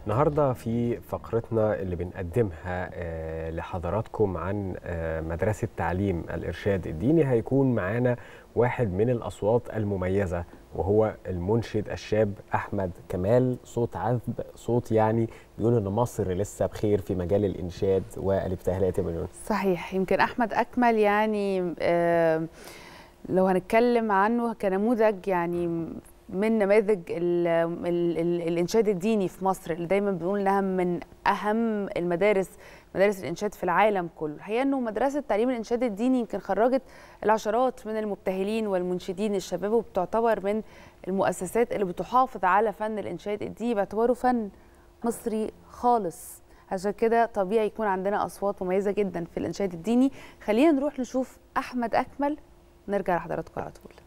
النهارده في فقرتنا اللي بنقدمها آه، لحضراتكم عن آه، مدرسة تعليم الإرشاد الديني هيكون معانا واحد من الأصوات المميزة وهو المنشد الشاب أحمد كمال صوت عذب صوت يعني بيقول إن مصر لسه بخير في مجال الإنشاد والابتهالات يا مليون صحيح يمكن احمد اكمل يعني آه، لو هنتكلم عنه كنموذج يعني من نماذج ال ال ال الانشاد الديني في مصر اللي دايما بنقول انها من اهم المدارس مدارس الانشاد في العالم كله الحقيقه انه مدرسه تعليم الانشاد الديني يمكن خرجت العشرات من المبتهلين والمنشدين الشباب وبتعتبر من المؤسسات اللي بتحافظ على فن الانشاد الديني باعتباره فن مصري خالص عشان كده طبيعي يكون عندنا اصوات مميزه جدا في الانشاد الديني خلينا نروح نشوف احمد اكمل نرجع لحضراتكم على طول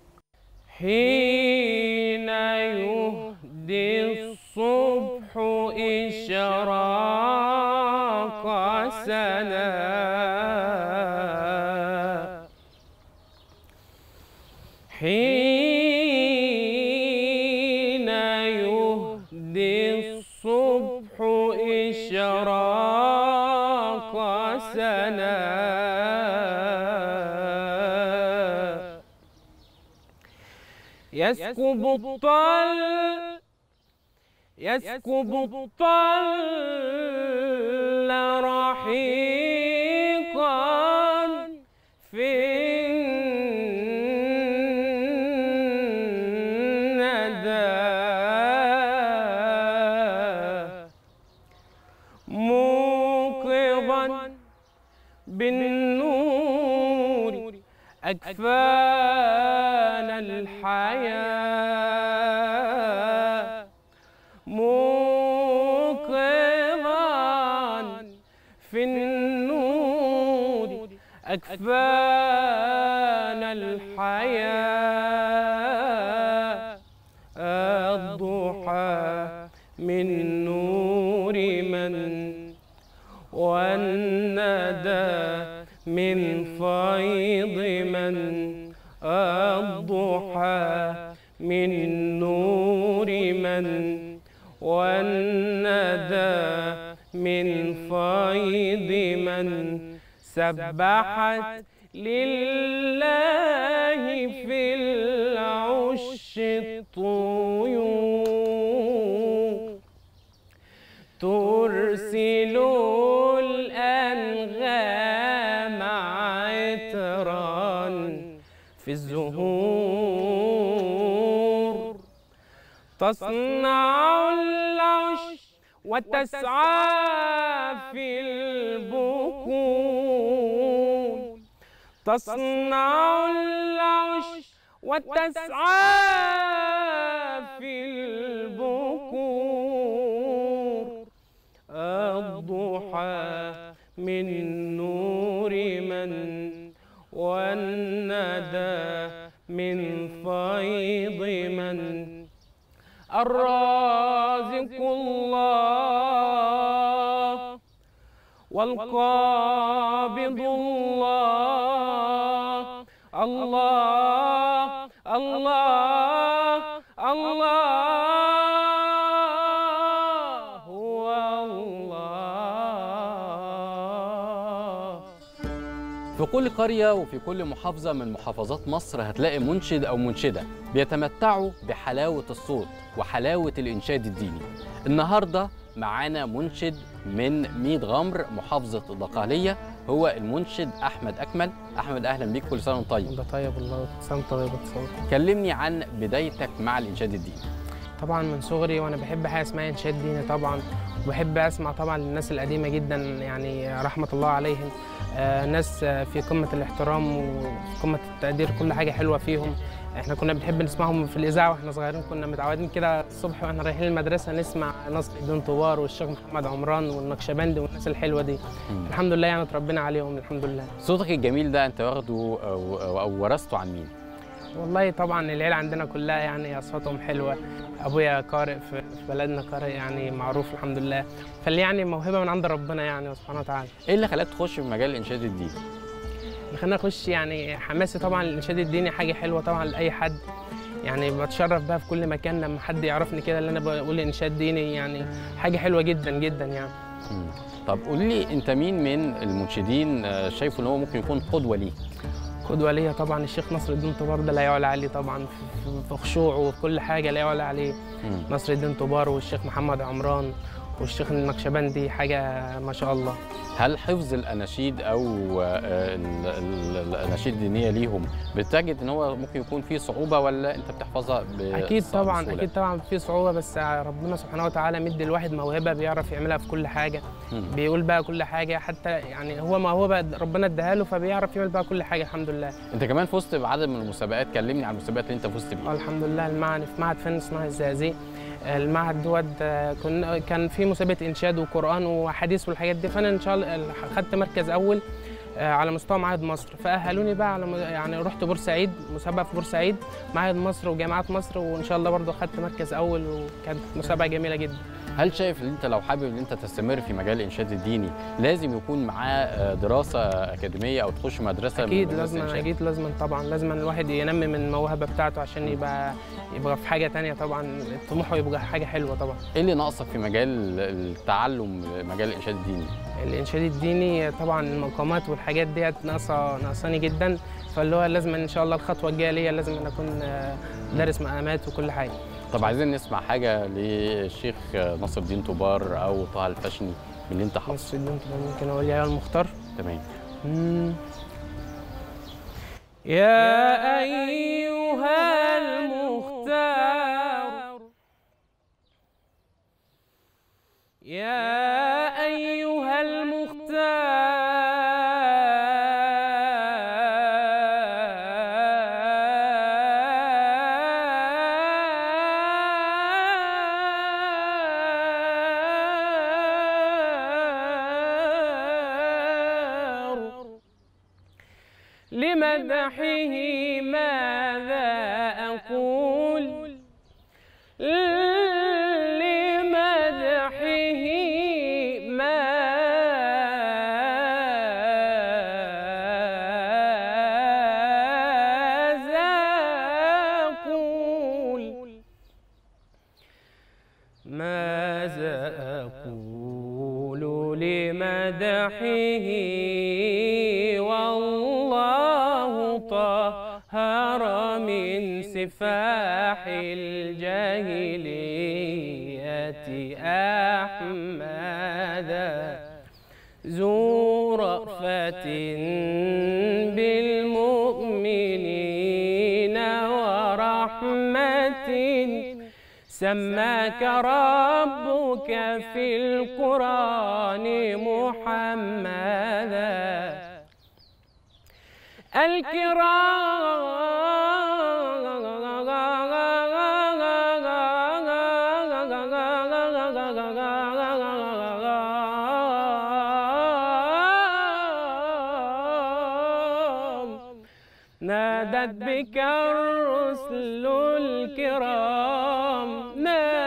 حين يهدي الصبح إشراق سنا حين يهدي الصبح إشراق سنا يسكب الطل يسكب الطل رحيقا في الندى موقظا بالنور أكفان الحياة موقظا في النور أكفان الحياة الضحى من نور من والندى من فيض من الضحى من نور من والندى من فيض من سبحت لله في العش الطيور ترسل الأنغام عطرا في الزهور تصنع العش وتسعى في البكور تصنع العش وتسعى في البكور الضحى من نور من والندى من فيض من الرازق الله والقابض الله الله الله الله هو الله في كل قرية وفي كل محافظة من محافظات مصر هتلاقي منشد أو منشدة بيتمتعوا بحلاوة الصوت وحلاوة الإنشاد الديني النهاردة معانا منشد من ميت غمر محافظة الدقهلية هو المنشد أحمد أكمل أحمد أهلا بيك كل سنة وأنت طيب ده طيب والله سنة طيبة سنة كلمني عن بدايتك مع الإنشاد الديني طبعا من صغري وانا بحب حاجه اسمها انشاد ديني طبعا وبحب اسمع طبعا للناس القديمه جدا يعني رحمه الله عليهم آه ناس آه، في قمه الاحترام وفي قمه التقدير كل حاجه حلوه فيهم احنا كنا بنحب نسمعهم في الاذاعه واحنا صغيرين كنا متعودين كده الصبح واحنا رايحين المدرسه نسمع نصر الدين طوار والشيخ محمد عمران والنقشبندي والناس الحلوه دي مم. الحمد لله يعني اتربينا عليهم الحمد لله صوتك الجميل ده أنت واخده أو, أو, أو ورثته عن مين؟ والله طبعا العيله عندنا كلها يعني اصواتهم حلوه ابويا قارئ في في بلدنا قارئ يعني معروف الحمد لله فاللي يعني موهبه من عند ربنا يعني سبحانه وتعالى إيه اللي خلاك تخش في مجال الإنشاد الديني؟ اللي خلاني اخش يعني حماسي طبعا الانشاد الديني حاجه حلوه طبعا لاي حد يعني بتشرف بها في كل مكان لما حد يعرفني كده اللي انا بقول انشاد ديني يعني حاجه حلوه جدا جدا يعني مم. طب قول لي انت مين من المنشدين آه، شايفه ان هو ممكن يكون قدوه ليك قدوه ليا طبعا الشيخ نصر الدين طبار ده لا يعلى عليه طبعا في- في- في خشوعه وفي كل حاجه لا يعلى عليه مم. نصر الدين طبار والشيخ محمد عمران والشيخ النقشبندي حاجه ما شاء الله هل حفظ الاناشيد او آه، ال- ال- الاناشيد الدينيه ليهم بتجد ان هو ممكن يكون فيه صعوبه ولا انت بتحفظها ب- اكيد بسهولة؟ طبعا اكيد طبعا في صعوبه بس ربنا سبحانه وتعالى مدي الواحد موهبه بيعرف يعملها في كل حاجه مم. بيقول بقى كل حاجه حتى يعني هو موهبه ربنا اداها له فبيعرف يعمل بقى كل حاجه الحمد لله انت كمان فزت بعدد من المسابقات كلمني عن المسابقات اللي انت فزت آه، بيها الحمد لله المعهد في معهد فن صناعي الزقازيق المعهد دوت آه، كنا كان في مسابقه انشاد وقران وحديث والحاجات دي فانا ان شاء الله خدت مركز اول آه، على مستوى معاهد مصر فاهلوني بقى على م- يعني رحت بورسعيد مسابقه في بورسعيد معاهد مصر وجامعات مصر وان شاء الله برضه خدت مركز اول وكانت مسابقه جميله جدا هل شايف ان انت لو حابب ان انت تستمر في مجال الانشاد الديني لازم يكون معاه آه، دراسه اكاديميه او تخش مدرسه من اكيد مدارس لازم الإنشاد؟ اكيد لازم طبعا لازم الواحد ينمي من الموهبه بتاعته عشان يبقى يبقى في حاجه تانية طبعا طموحه يبقى حاجه حلوه طبعا ايه اللي ناقصك في مجال التعلم مجال الانشاد الديني الانشاد الديني طبعا المقامات والحاجات ديت ناقصه ناقصاني جدا فاللي هو لازم ان شاء الله الخطوه الجايه ليا لازم أن اكون آه، دارس مقامات وكل حاجه طب عايزين نسمع حاجه للشيخ ناصر الدين طوبار او طه الفشني من اللي انت حافظه بس الدين طبعاً ممكن اقول يا المختار تمام مم. يا أيها المختار يا أيها المختار لمدحه ماذا أقول لمدحه ماذا أقول ماذا أقول لمدحه والله طهر من سفاح الجاهلية أحمدا ذو رأفة بالمؤمنين ورحمة سماك ربك في القرآن محمدا الكرام نادت بك الرسل الكرام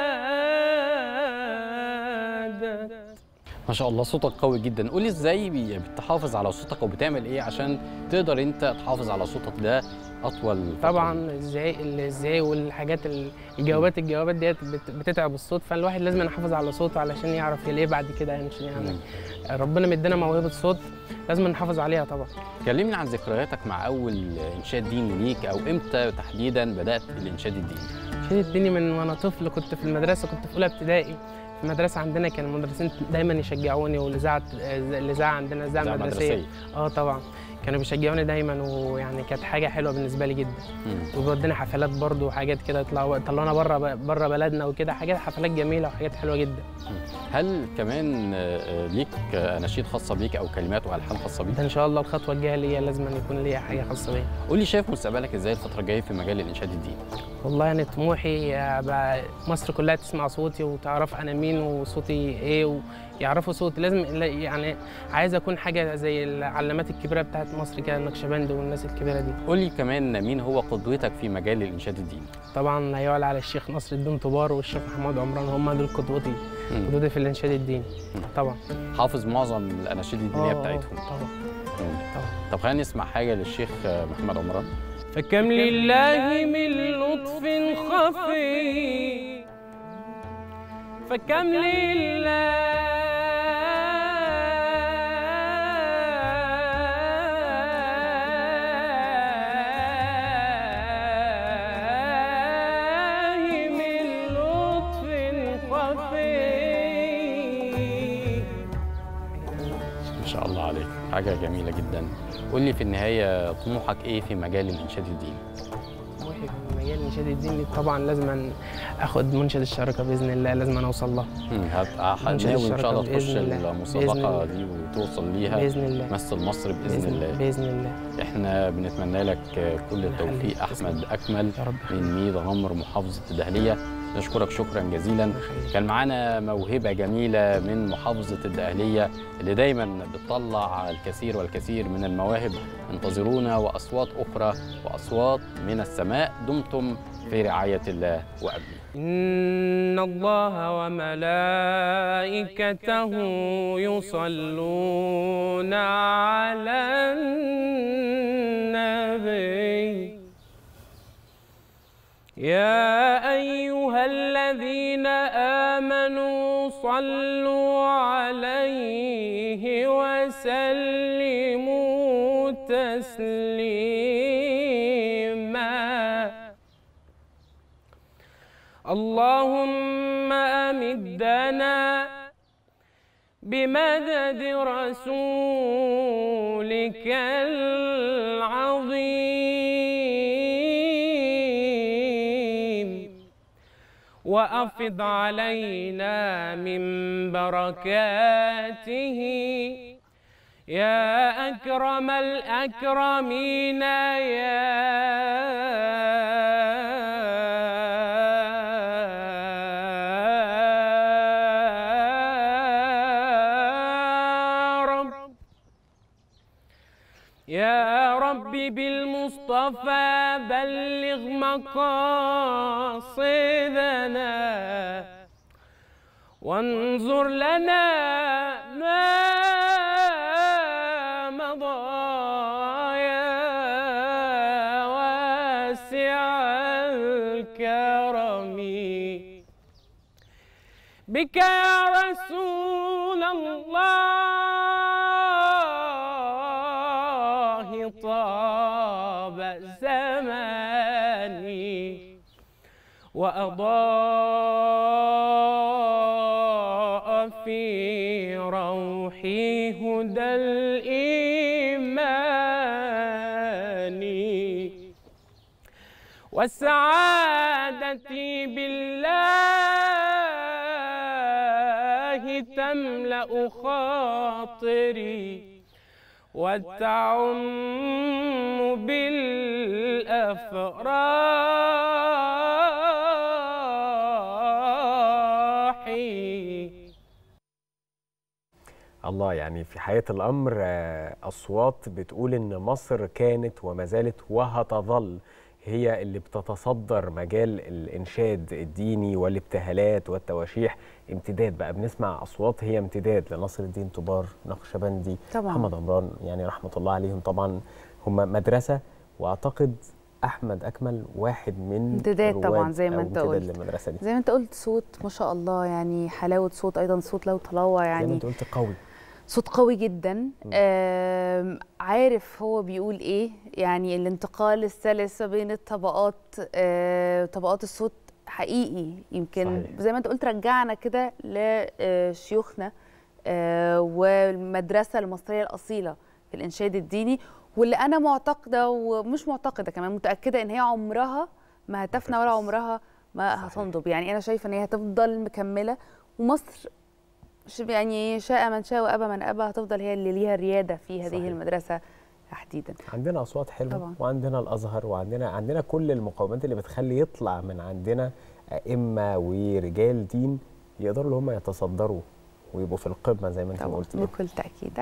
نادت ما شاء الله صوتك قوي جدا قولي ازاي بي- بتحافظ على صوتك وبتعمل ايه عشان تقدر انت تحافظ على صوتك ده اطول فترة؟ طبعا ازاي ازاي والحاجات ال- الجوابات الجوابات ديت بت- بتتعب الصوت فالواحد لازم يحافظ على صوته علشان يعرف يلاقيه بعد كده يعني عشان يعني مم. ربنا مدينا موهبه صوت لازم نحافظ عليها طبعا كلمني عن ذكرياتك مع اول انشاد ديني ليك او امتى تحديدا بدات الانشاد الديني شيء الدنيا من وانا طفل كنت في المدرسه كنت في اولى ابتدائي في المدرسه عندنا كان المدرسين دايما يشجعوني والاذاعه الاذاعه عندنا اذاعه إذاعة مدرسيه اه طبعا كانوا بيشجعوني دايما ويعني كانت حاجه حلوه بالنسبه لي جدا مم. وبيودينا حفلات برضو وحاجات كده يطلعوا طلعونا بره بره بلدنا وكده حاجات حفلات جميله وحاجات حلوه جدا هل كمان آه، آه، ليك آه، اناشيد خاصه بيك او كلمات والحان خاصه بيك ده ان شاء الله الخطوه الجايه ليا لازم أن يكون ليا حاجه خاصه بيا قولي شايف مستقبلك ازاي الفتره الجايه في مجال الانشاد الديني والله يعني طموحي أبقى مصر كلها تسمع صوتي وتعرف انا مين وصوتي ايه ويعرفوا صوتي لازم يعني عايز اكون حاجه زي العلامات الكبيره بتاعت مصر كده النقشبند والناس الكبيره دي قولي كمان مين هو قدوتك في مجال الانشاد الديني طبعا لا يعلى على الشيخ نصر الدين طبار والشيخ محمد عمران هم دول قدوتي مم. قدوتي في الانشاد الديني طبعا حافظ معظم الاناشيد الدينيه آه، بتاعتهم طبعا مم. طبعا طب خلينا نسمع حاجه للشيخ آه، محمد عمران فكم لله من لطف خفي فكم لله من لطف خفي ما شاء الله عليك حاجة جميلة جدا قول لي في النهاية طموحك ايه في مجال الإنشاد الديني واحد من مجال الانشاد الديني طبعا لازم اخد منشد الشركه باذن الله لازم أنا اوصل لها مم، هت- هناوي ان شاء الشركة الله بإذن تخش الله. المسابقة بإذن دي وتوصل ليها باذن الله تمثل مصر بإذن الله باذن الله احنا بنتمنى لك كل التوفيق يخليك. احمد اكمل يا رب من ميد غمر محافظه الدهليه نشكرك شكرا جزيلا يخليك. كان معانا موهبه جميله من محافظه الدهليه اللي دايما بتطلع الكثير والكثير من المواهب انتظرونا واصوات اخرى واصوات من السماء دمتم في رعايه الله وامنه إن الله وملائكته يصلون على النبي يا أيها الذين آمنوا صلوا عليه وسلموا تسليما اللهم أمدنا بمدد رسولك العظيم وأفض علينا من بركاته يا أكرم الأكرمين يا رب يا رب بالمصطفى بلغ مقاصدنا وانظر لنا ما مضى يا واسع الكرم بك يا رسول الله طاب زماني وأضاء في روحي هدى الإيمان والسعادة بالله تملأ خاطري وتعم بالأفراح الله يعني في حياة الأمر آه، أصوات بتقول إن مصر كانت وما زالت وهتظل هي اللي بتتصدر مجال الإنشاد الديني والابتهالات والتواشيح امتداد بقى بنسمع أصوات هي امتداد لنصر الدين طبار نقشبندي طبعاً. محمد عمران يعني رحمة الله عليهم طبعا هم مدرسة وأعتقد أحمد أكمل واحد من امتداد طبعاً رواد زي ما أو أنت امتداد قلت. للمدرسة دي زي ما انت قلت صوت ما شاء الله يعني حلاوه صوت ايضا صوت له طلاوه زي ما يعني أنت قلت قوي صوت قوي جدا آم، عارف هو بيقول ايه يعني الانتقال السلس ما بين الطبقات آه، طبقات الصوت حقيقي يمكن صحيح. زي ما انت قلت رجعنا كده لشيوخنا آه، والمدرسه المصريه الاصيله في الانشاد الديني واللي انا معتقده ومش معتقده كمان متاكده ان هي عمرها ما هتفنى ولا عمرها ما صحيح. هتنضب يعني انا شايفه ان هي هتفضل مكمله ومصر ش- يعني شاء من شاء وابى من ابى هتفضل هي اللي ليها الرياده في هذه صحيح. المدرسه تحديدا عندنا اصوات حلوه طبعاً. وعندنا الازهر وعندنا عندنا كل المقومات اللي بتخلي يطلع من عندنا ائمه ورجال دين يقدروا اللي هم يتصدروا ويبقوا في القمه زي ما انت ما طبعا قلتي بكل تاكيد